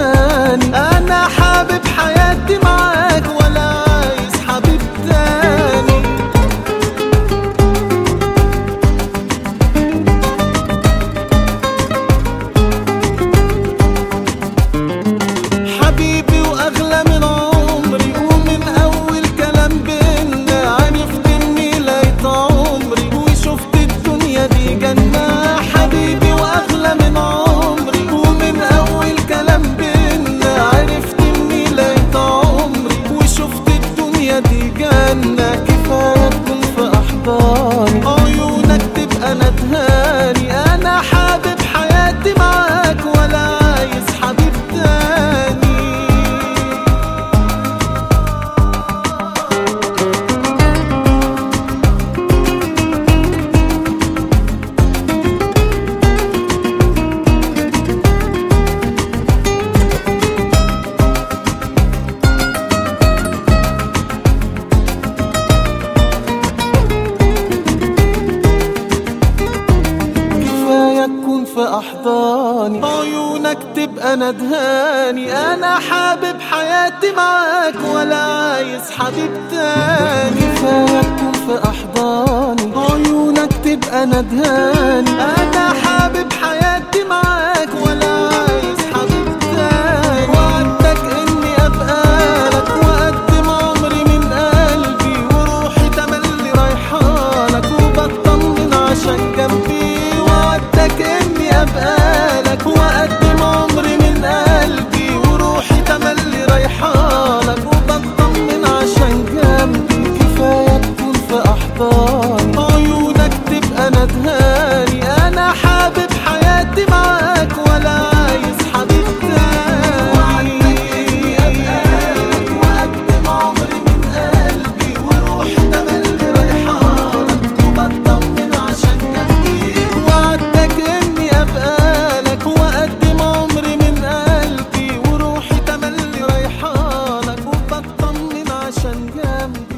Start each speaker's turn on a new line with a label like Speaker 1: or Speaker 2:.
Speaker 1: ندهاني انا حابب حياتي معاك ولا عايز حبيب تاني حبيبي واغلى من عمري ومن اول كلام بينا عرفت اني لقيت عمري وشفت الدنيا دي جنة حبيبي واغلى من عمري ومن اول كلام بينا عرفت اني لقيت عمري وشفت الدنيا دي جنة كفاية تكون في احضاني عيونك تبقى ندهاني انا حابب حياتي معاك ولا عايز حبيب تاني كفاية تكون في أحضاني عيونك تبقى ندهاني أنا حابب حياتي معاك ولا عايز حبيب تاني كفاية تكون في أحضاني عيونك تبقى ندهاني أنا حابب حياتي معاك ولا عايز حبيب تاني وعدتك إني أبقى لك وأقدم عمري من قلبي وروحي تملي رايحالك وبطمن عشان جنبي وعدتك إني أبقى لك وأقدم عمري من قلبي وروحي تملي رايحالك وبطمن عشان جنبي كفاية تكون في أحضاني عيونك تبقى ندهاني أنا حابب حياتي معاك ولا عايز حبيب تاني وعدتك إني أبقى لك وأقدم عمري من قلبي وروحي تملي رايحالك وبطمن عشان جنبي وعدتك إني أبقى لك وأقدم عمري من قلبي وروحي تملي رايحالك وبطمن عشان جنبي